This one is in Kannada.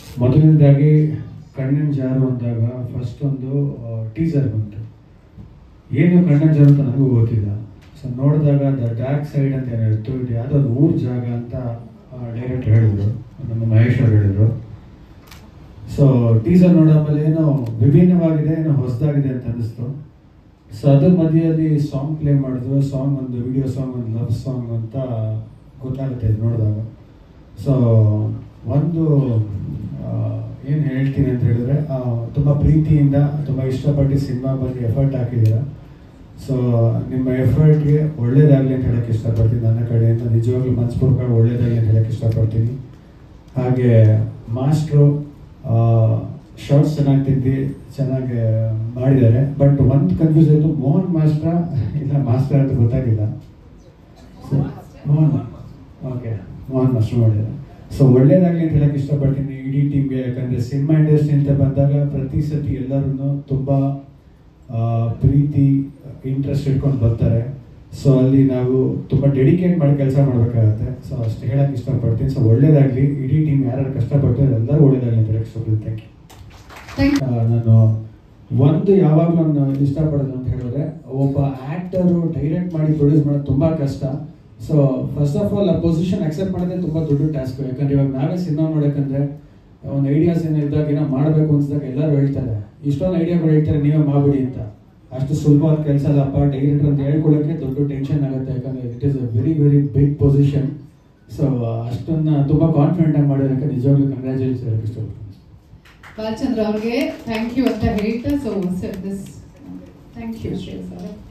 ಮೊದಲನೇದಾಗಿ ಕಣ್ಣಿನ ಜಾರು ಅಂದಾಗ ಫಸ್ಟ್ ಒಂದು ಟೀಸರ್ ಬಂತು ಏನು ಕಣ್ಣಿನ ಜಾರು ಅಂತ ನನಗೂ ಗೊತ್ತಿಲ್ಲ ಸೊ ನೋಡಿದಾಗ ದ ಡಾರ್ಕ್ ಸೈಡ್ ಅಂತ ಏನಿತ್ತು ಇದು ಯಾವುದೋ ಒಂದು ಊರ್ ಜಾಗ ಅಂತ ಡೈರೆಕ್ಟರ್ ಹೇಳಿದ್ರು ನಮ್ಮ ಮಹೇಶ್ ಅವ್ರು ಹೇಳಿದ್ರು ಸೊ ಟೀಸರ್ ನೋಡೋಮೇಲೆ ಏನೋ ವಿಭಿನ್ನವಾಗಿದೆ ಏನೋ ಹೊಸದಾಗಿದೆ ಅಂತ ಅನಿಸ್ತು ಸೊ ಅದ್ರ ಮಧ್ಯದಲ್ಲಿ ಸಾಂಗ್ ಪ್ಲೇ ಮಾಡಿದ್ರು ಸಾಂಗ್ ಒಂದು ವಿಡಿಯೋ ಸಾಂಗ್ ಒಂದು ಲವ್ ಸಾಂಗ್ ಅಂತ ಗೊತ್ತಾಗುತ್ತೆ ಇದು ನೋಡಿದಾಗ ಸೊ ಒಂದು ಏನು ಹೇಳ್ತೀನಿ ಅಂತ ಹೇಳಿದ್ರೆ ಆ, ತುಂಬ ಪ್ರೀತಿಯಿಂದ ತುಂಬ ಇಷ್ಟಪಟ್ಟು ಸಿನಿಮಾ ಬಗ್ಗೆ ಎಫರ್ಟ್ ಹಾಕಿದ್ದೀರಾ ಸೊ ನಿಮ್ಮ ಎಫರ್ಟ್ಗೆ ಒಳ್ಳೇದಾಗಲಿ ಅಂತ ಹೇಳಕ್ಕೆ ಇಷ್ಟಪಡ್ತೀನಿ ನನ್ನ ಕಡೆಯಿಂದ ನಿಜವಾಗ್ಲೂ ಮನಸ್ಪೂರ್ವಕ ಒಳ್ಳೇದಾಗಲಿ ಅಂತ ಹೇಳಕ್ಕೆ ಇಷ್ಟಪಡ್ತೀನಿ ಹಾಗೆ ಮಾಸ್ಟ್ರು ಶಾರ್ಟ್ಸ್ ಚೆನ್ನಾಗಿ ತಿದ್ದಿ ಚೆನ್ನಾಗಿ ಮಾಡಿದ್ದಾರೆ ಬಟ್ ಒಂದು ಕನ್ಫ್ಯೂಸ್ ಆಯಿತು ಮೋಹನ್ ಮಾಸ್ಟ್ರ ಇಲ್ಲ ಮಾಸ್ಟರ್ ಅಂತ ಗೊತ್ತಾಗಿಲ್ಲ so Mohan okay Mohan master ಮಾಡಿದ್ದಾರೆ ಸೊ ಒಳ್ಳೇದಾಗಲಿ ಅಂತ ಹೇಳಕ್ಕೆ ಇಷ್ಟಪಡ್ತೀನಿ ಇಡೀ ಟೀಮ್ಗೆ ಯಾಕಂದರೆ ಸಿನಿಮಾ ಇಂಡಸ್ಟ್ರಿ ಅಂತ ಬಂದಾಗ ಪ್ರತಿ ಸತಿ ಎಲ್ಲರೂ ತುಂಬ ಆ, ಪ್ರೀತಿ ಇಂಟ್ರೆಸ್ಟ್ ಇಟ್ಕೊಂಡು ಬರ್ತಾರೆ ಸೊ ಅಲ್ಲಿ ನಾವು ತುಂಬ ಡೆಡಿಕೇಟ್ ಮಾಡಿ ಕೆಲಸ ಮಾಡಬೇಕಾಗತ್ತೆ ಸೊ ಅಷ್ಟು ಹೇಳಕ್ಕೆ ಇಷ್ಟಪಡ್ತೀನಿ ಸೊ ಒಳ್ಳೇದಾಗಲಿ ಇಡೀ ಟೀಮ್ ಯಾರು ಕಷ್ಟಪಡ್ತಾರೆ ಎಲ್ಲರೂ ಒಳ್ಳೇದಾಗಲಿ ಅಂತ ಹೇಳಕ್ಕೆ ಇಷ್ಟಪಡ್ತೀನಿ ಥ್ಯಾಂಕ್ ಯು ಥ್ಯಾಂಕ್ ಆ, ನಾನು ಒಂದು ಯಾವಾಗಲೂ ನಾನು ಇಷ್ಟಪಡೋದು ಅಂತ ಹೇಳಿದ್ರೆ ಒಬ್ಬ ಆ್ಯಕ್ಟರು ಡೈರೆಕ್ಟ್ ಮಾಡಿ ಪ್ರೊಡ್ಯೂಸ್ ಮಾಡೋದು ತುಂಬ ಕಷ್ಟ ಸೊ ಫಸ್ಟ್ ಆಫ್ ಆಲ್ ಆ ಪೊಸಿಷನ್ ಅಕ್ಸೆಪ್ಟ್ ಮಾಡೋದೇ ತುಂಬ ದೊಡ್ಡ ಟಾಸ್ಕ್ ಯಾಕಂದ್ರೆ ಇವಾಗ ನಾವೇ ಸಿನಿಮಾ ನೋಡೋಕಂದ್ರೆ ಒಂದು ಐಡಿಯಾಸ್ ಏನೋ ಇದ್ದಾಗ ಏನೋ ಮಾಡಬೇಕು ಅನ್ಸಿದಾಗ ಎಲ್ಲರೂ ಹೇಳ್ತಾರೆ ಇಷ್ಟೊಂದು ಐಡಿಯಾಗಳು ಹೇಳ್ತಾರೆ ನೀವೇ ಮಾಡ್ಬಿಡಿ ಅಂತ ಅಷ್ಟು ಸುಲಭವಾದ ಕೆಲಸ ಅಲ್ಲಪ್ಪ ಡೈರೆಕ್ಟರ್ ಅಂತ ಹೇಳ್ಕೊಳ್ಳೋಕೆ ದೊಡ್ಡ ಟೆನ್ಷನ್ ಆಗುತ್ತೆ ಯಾಕಂದ್ರೆ it is a very very big position so ಅಷ್ಟನ್ನ ತುಂಬ ಕಾನ್ಫಿಡೆಂಟ್ ಆಗಿ ಮಾಡಿರೋಕ್ಕೆ ನಿಜವಾಗ್ಲೂ ಕಂಗ್ರ್ಯಾಚುಲೇಷನ್ ಹೇಳಕ್ಕೆ ಇಷ್ಟಪಡ್ತೀನಿ ಬಾಲಚಂದ್ರ ಅವ್ರಿಗೆ ಥ್ಯಾಂಕ್ ಯು ಅಂತ ಹೇಳ್ತಾ so sir this thank you Shreyas ಅವರೇ